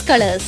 campus colours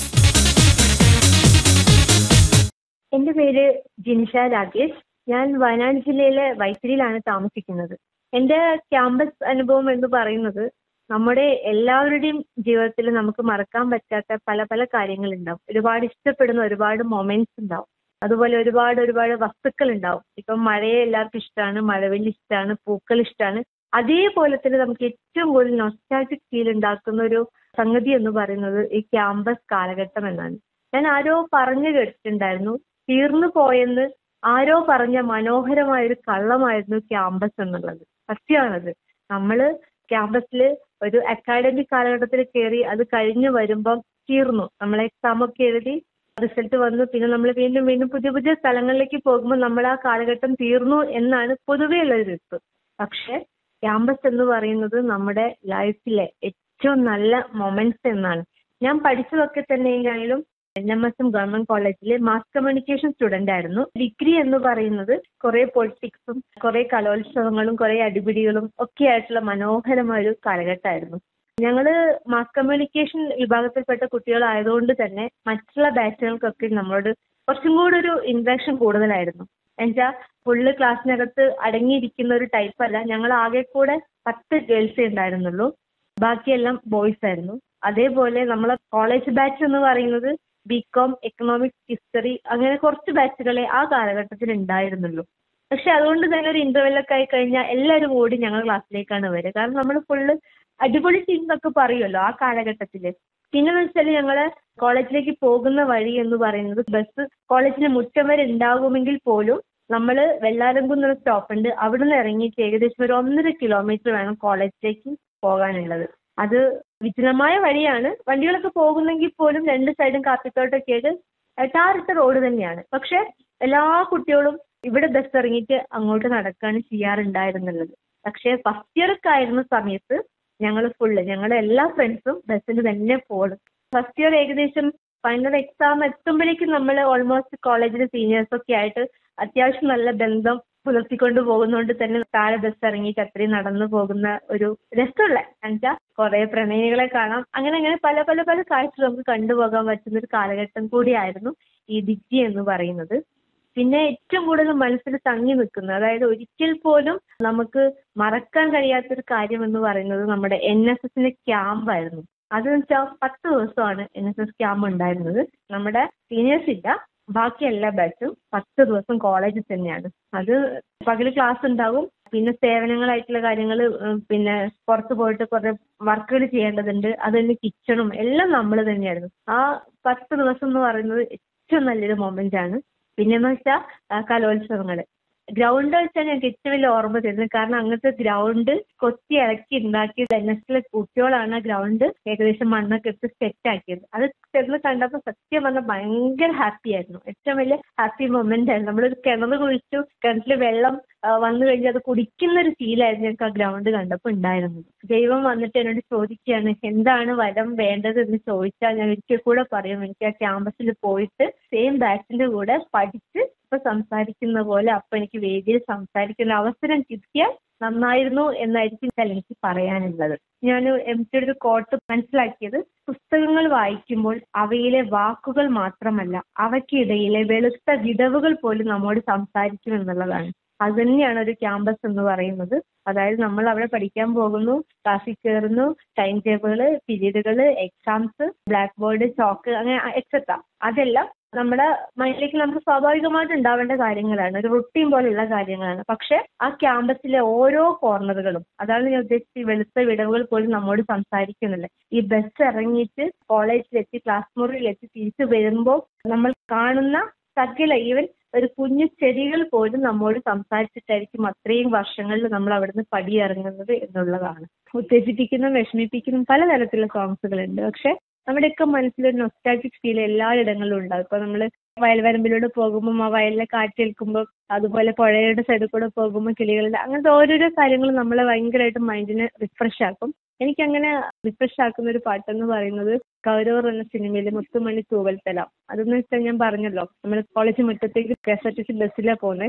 എൻ്റെ പേര് ജിനിഷ രാകേഷ് ഞാൻ വയനാട് ജില്ലയിലെ വൈത്തിരിയിലാണ് താമസിക്കുന്നത് എൻ്റെ ക്യാമ്പസ് അനുഭവം എന്ന് പറയുന്നത് നമ്മുടെ എല്ലാവരുടെയും ജീവിതത്തിൽ നമുക്ക് മറക്കാൻ പറ്റാത്ത പല പല കാര്യങ്ങളുണ്ടാവും ഒരുപാട് ഇഷ്ടപ്പെടുന്ന ഒരുപാട് മൊമെന്റ്സ് ഉണ്ടാവും അതുപോലെ ഒരുപാട് ഒരുപാട് വസ്തുക്കൾ ഉണ്ടാവും ഇപ്പം മഴയെ എല്ലാവർക്കും ഇഷ്ടമാണ് മഴവെള്ളി ഇഷ്ടമാണ് പൂക്കൾ ഇഷ്ടമാണ് അതേപോലെ തന്നെ നമുക്ക് ഏറ്റവും കൂടുതൽ നൊസ്റ്റാറ്റിക് ഫീൽ ഉണ്ടാക്കുന്ന ഒരു സംഗതി എന്ന് പറയുന്നത് ഈ ക്യാമ്പസ് കാലഘട്ടം എന്നാണ് ഞാൻ ആരോ പറഞ്ഞു കേട്ടിട്ടുണ്ടായിരുന്നു തീർന്നു പോയെന്ന് ആരോ പറഞ്ഞ മനോഹരമായ ഒരു കള്ളമായിരുന്നു ക്യാമ്പസ് എന്നുള്ളത് സത്യമാണത് നമ്മള് ക്യാമ്പസിൽ ഒരു അക്കാഡമിക് കാലഘട്ടത്തിൽ കയറി അത് കഴിഞ്ഞ് വരുമ്പം തീർന്നു നമ്മൾ എക്സാം ഒക്കെ എഴുതി റിസൾട്ട് വന്നു പിന്നെ നമ്മൾ വീണ്ടും വീണ്ടും പുതിയ പുതിയ സ്ഥലങ്ങളിലേക്ക് പോകുമ്പോൾ നമ്മൾ ആ കാലഘട്ടം തീർന്നു എന്നാണ് പൊതുവേ ഉള്ളൊരു റിപ്പ് പക്ഷെ ക്യാമ്പസ് എന്ന് പറയുന്നത് നമ്മുടെ ലൈഫിലെ ഏറ്റവും നല്ല മൊമെന്റ്സ് എന്നാണ് ഞാൻ പഠിച്ചതൊക്കെ തന്നെയായാലും N M S M government കോളേജിലെ മാസ് കമ്മ്യൂണിക്കേഷൻ സ്റ്റുഡന്റ് ആയിരുന്നു ഡിഗ്രി എന്ന് പറയുന്നത് കുറെ പൊളിറ്റിക്സും കുറെ കലോത്സവങ്ങളും കുറെ അടിപിടികളും ഒക്കെ ആയിട്ടുള്ള മനോഹരമായ ഒരു കാലഘട്ടമായിരുന്നു ഞങ്ങള് മാസ് കമ്മ്യൂണിക്കേഷൻ വിഭാഗത്തിൽപ്പെട്ട കുട്ടികളായതുകൊണ്ട് തന്നെ മറ്റുള്ള ബാച്ചുകൾക്കൊക്കെ നമ്മളോട് കുറച്ചും കൂടി ഒരു ഇൻട്രാക്ഷൻ കൂടുതലായിരുന്നു എന്നുവെച്ചാൽ ഫുള്ള് ക്ലാസ്സിനകത്ത് അടങ്ങിയിരിക്കുന്ന ഒരു ടൈപ്പ് അല്ല ഞങ്ങൾ ആകെ കൂടെ പത്ത് ഗേൾസേ ഉണ്ടായിരുന്നുള്ളൂ ബാക്കിയെല്ലാം ബോയ്സ് ആയിരുന്നു അതേപോലെ നമ്മളെ കോളേജ് ബാച്ച് എന്ന് പറയുന്നത് ബി കോം എക്കണോമിക്സ് ഹിസ്റ്ററി അങ്ങനെ കുറച്ച് ബാച്ചുകളെ ആ കാലഘട്ടത്തിൽ ഉണ്ടായിരുന്നുള്ളൂ പക്ഷെ അതുകൊണ്ട് തന്നെ ഒരു ഇന്റർവെല്ലൊക്കെ ആയി കഴിഞ്ഞാൽ എല്ലാവരും ഓടി ഞങ്ങൾ ക്ലാസ്സിലേക്കാണ് വരിക കാരണം നമ്മൾ ഫുള്ള് അടിപൊളി ടീം എന്നൊക്കെ പറയുമല്ലോ ആ കാലഘട്ടത്തിൽ പിന്നെന്ന് വെച്ചാൽ ഞങ്ങള് കോളേജിലേക്ക് പോകുന്ന വഴി എന്ന് പറയുന്നത് ബസ് കോളേജിന് മുറ്റം വരെ ഉണ്ടാകുമെങ്കിൽ പോലും നമ്മൾ വെള്ളാരംകുന്ന് ഒരു സ്റ്റോപ്പ് ഉണ്ട് അവിടുന്ന് ഇറങ്ങിയിട്ട് ഏകദേശം ഒരു ഒന്നര കിലോമീറ്റർ വേണം കോളേജിലേക്ക് പോകാനുള്ളത് അത് വിജനമായ വഴിയാണ് വണ്ടികളൊക്കെ പോകുന്നെങ്കിൽ പോലും രണ്ട് സൈഡും കാപ്പിത്തോട്ടൊക്കെ ആയിട്ട് ടാറിട്ട റോഡ് തന്നെയാണ് പക്ഷെ എല്ലാ കുട്ടികളും ഇവിടെ ബസ് ഇറങ്ങിയിട്ട് അങ്ങോട്ട് നടക്കുകയാണ് ചെയ്യാറുണ്ടായിരുന്നുള്ളത് പക്ഷെ ഫസ്റ്റ് ഇയർക്ക് ആയിരുന്ന സമയത്ത് ഞങ്ങൾ ഫുള്ള് ഞങ്ങളുടെ എല്ലാ ഫ്രണ്ട്സും ബസ്സിൽ തന്നെ പോകും ഫസ്റ്റ് ഇയർ ഏകദേശം ഫൈനൽ എക്സാം എത്തുമ്പോഴേക്കും നമ്മൾ ഓൾമോസ്റ്റ് കോളേജിലെ സീനിയേഴ്സ് ഒക്കെ ആയിട്ട് അത്യാവശ്യം നല്ല ബന്ധം പുലർത്തിക്കൊണ്ട് പോകുന്നതുകൊണ്ട് തന്നെ താഴെ ബസ് ഇറങ്ങിയിട്ട് അത്രയും നടന്നു പോകുന്ന ഒരു രസമുള്ള എന്നുവെച്ചാൽ കുറെ പ്രണയികളെ കാണാം അങ്ങനെ അങ്ങനെ പല പല പല കാഴ്ച നമുക്ക് കണ്ടുപോകാൻ പറ്റുന്ന ഒരു കാലഘട്ടം കൂടിയായിരുന്നു ഈ ഡിഗ്രി എന്ന് പറയുന്നത് പിന്നെ ഏറ്റവും കൂടുതൽ മനസ്സിൽ തങ്ങി നിൽക്കുന്നത് അതായത് ഒരിക്കൽ പോലും നമുക്ക് മറക്കാൻ കഴിയാത്തൊരു കാര്യം എന്ന് പറയുന്നത് നമ്മുടെ എൻ എസ് എസിന്റെ ക്യാമ്പായിരുന്നു അത് വെച്ചാൽ പത്ത് ദിവസമാണ് എൻ എസ് എസ് ക്യാമ്പ് ഉണ്ടായിരുന്നത് നമ്മുടെ സീനിയേഴ്സ് ഇല്ല ബാക്കി എല്ലാ ബാച്ചും പത്ത് ദിവസം കോളേജിൽ തന്നെയാണ് അത് പകല് ക്ലാസ് ഉണ്ടാവും പിന്നെ സേവനങ്ങളായിട്ടുള്ള കാര്യങ്ങൾ പിന്നെ പുറത്ത് പോയിട്ട് കുറെ വർക്കുകൾ ചെയ്യേണ്ടതുണ്ട് അത് തന്നെ കിച്ചണും എല്ലാം നമ്മൾ തന്നെയായിരുന്നു ആ പത്ത് ദിവസം എന്ന് പറയുന്നത് ഏറ്റവും നല്ലൊരു മൊമെന്റ് ആണ് പിന്നെന്ന് വെച്ചാൽ കലോത്സവങ്ങൾ ഗ്രൗണ്ട് വെച്ചാൽ ഞങ്ങൾക്ക് ഏറ്റവും വലിയ ഓർമ്മ തരുന്നത് കാരണം അങ്ങനത്തെ ഗ്രൗണ്ട് കൊത്തി ഇളക്കി ഉണ്ടാക്കിയത് എൻ എസിലെ കുട്ടികളാണ് ആ ഗ്രൗണ്ട് ഏകദേശം മണ്ണൊക്കെ എടുത്ത് സെറ്റ് ആക്കിയത് അത് ചെന്ന് കണ്ടപ്പോൾ സത്യം പറഞ്ഞാൽ ഭയങ്കര ഹാപ്പി ആയിരുന്നു ഏറ്റവും വലിയ ഹാപ്പി മൊമെന്റ് ആയിരുന്നു നമ്മളൊരു കിണർ കുഴിച്ചു കിണറ്റിൽ വെള്ളം വന്നു കഴിഞ്ഞാൽ അത് കുടിക്കുന്ന ഒരു ഫീലായിരുന്നു ഞങ്ങൾക്ക് ആ ഗ്രൗണ്ട് കണ്ടപ്പോൾ ഉണ്ടായിരുന്നത് ദൈവം വന്നിട്ട് എന്നോട് ചോദിക്കുകയാണ് എന്താണ് വരം വേണ്ടത് എന്ന് ചോദിച്ചാൽ ഞാൻ ഒരിക്കൽ കൂടെ പറയും എനിക്ക് ആ ക്യാമ്പസിൽ പോയിട്ട് സെയിം ബാച്ചിന്റെ കൂടെ പഠിച്ച് ഇപ്പൊ സംസാരിക്കുന്ന പോലെ അപ്പൊ എനിക്ക് വേദിയിൽ സംസാരിക്കുന്ന അവസരം കിട്ടിയാൽ നന്നായിരുന്നു എന്നായിരിക്കും എനിക്ക് പറയാനുള്ളത് ഞാൻ എം ടിയുടെ ഒരു കോട്ട് മനസ്സിലാക്കിയത് പുസ്തകങ്ങൾ വായിക്കുമ്പോൾ അവയിലെ വാക്കുകൾ മാത്രമല്ല അവയ്ക്കിടയിലെ വെളുത്ത വിടവുകൾ പോലും നമ്മോട് സംസാരിക്കും എന്നുള്ളതാണ് അത് തന്നെയാണ് ഒരു ക്യാമ്പസ് എന്ന് പറയുന്നത് അതായത് നമ്മൾ അവിടെ പഠിക്കാൻ പോകുന്നു ക്ലാസ്സിൽ കയറുന്നു ടൈം ടേബിള് പീരീഡുകള് എക്സാംസ് ബ്ലാക്ക് ബോർഡ് ചോക്ക് അങ്ങനെ എക്സെട്ര അതെല്ലാം നമ്മുടെ മൈൻഡിലേക്ക് നമുക്ക് സ്വാഭാവികമായിട്ട് ഉണ്ടാവേണ്ട കാര്യങ്ങളാണ് ഒരു റുട്ടീൻ പോലെയുള്ള കാര്യങ്ങളാണ് പക്ഷെ ആ ക്യാമ്പസിലെ ഓരോ കോർണറുകളും അതാണ് ഞാൻ ഉദ്ദേശിച്ചത് ഈ വെളുത്ത വിടവുകൾ പോലും നമ്മോട് സംസാരിക്കുന്നില്ല ഈ ബസ് ഇറങ്ങിയിട്ട് കോളേജിലെത്തി ക്ലാസ് മുറിയിലെത്തി തിരിച്ചു വരുമ്പോൾ നമ്മൾ കാണുന്ന സകല ഈവൻ ഒരു കുഞ്ഞു ചെടികൾ പോലും നമ്മോട് സംസാരിച്ചിട്ടായിരിക്കും അത്രയും വർഷങ്ങളിൽ നമ്മൾ അവിടുന്ന് പടിയിറങ്ങുന്നത് എന്നുള്ളതാണ് ഉത്തേജിപ്പിക്കുന്ന വിഷമിപ്പിക്കുന്ന പലതരത്തിലുള്ള സോങ്സുകളുണ്ട് പക്ഷെ നമ്മുടെയൊക്കെ മനസ്സിലൊരു നൊസ്റ്റാറ്റിക് ഫീൽ എല്ലായിടങ്ങളിലും ഉണ്ടാവും ഇപ്പൊ നമ്മൾ വയൽവരമ്പിലൂടെ പോകുമ്പോൾ ആ വയലിലെ കാറ്റേൽക്കുമ്പോൾ അതുപോലെ പുഴയുടെ സൈഡിൽ കൂടെ പോകുമ്പോൾ കിളികളുടെ അങ്ങനത്തെ ഓരോരോ കാര്യങ്ങളും നമ്മളെ ഭയങ്കരമായിട്ട് മൈൻഡിനെ റിഫ്രഷ് ആക്കും എനിക്കങ്ങനെ റിഫ്രഷ് ആക്കുന്ന ഒരു പാട്ടെന്ന് പറയുന്നത് കൗരവർ എന്ന സിനിമയിലെ മുത്തുമണി തൂവൽത്തല അതെന്ന് വെച്ചാൽ ഞാൻ പറഞ്ഞല്ലോ നമ്മൾ കോളേജ് മുറ്റത്തേക്ക് K S R T C ബസ്സിലാണ് പോകുന്നത്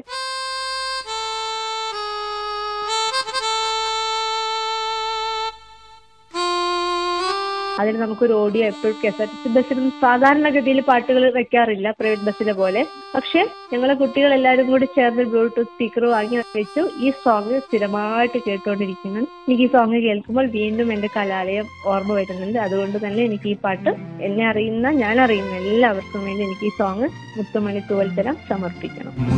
അതിൽ നമുക്കൊരു ഓഡിയോ എപ്പോഴും K S R T C ബസ്സിലും സാധാരണഗതിയിൽ പാട്ടുകൾ വെക്കാറില്ല പ്രൈവറ്റ് ബസ്സിലെ പോലെ പക്ഷെ ഞങ്ങളെ കുട്ടികൾ എല്ലാവരും കൂടി ചേർന്ന് ബ്ലൂടൂത്ത് സ്പീക്കർ വാങ്ങി വെച്ചു ഈ സോങ് സ്ഥിരമായിട്ട് കേട്ടുകൊണ്ടിരിക്കുന്നു എനിക്ക് ഈ സോങ് കേൾക്കുമ്പോൾ വീണ്ടും എന്റെ കലാലയം ഓർമ്മ വരുന്നുണ്ട് അതുകൊണ്ട് തന്നെ എനിക്ക് ഈ പാട്ട് എന്നെ അറിയുന്ന ഞാൻ അറിയുന്ന എല്ലാവർക്കും വേണ്ടി എനിക്ക് ഈ സോങ് മുത്തുമണി തൂവൽത്തരം സമർപ്പിക്കണം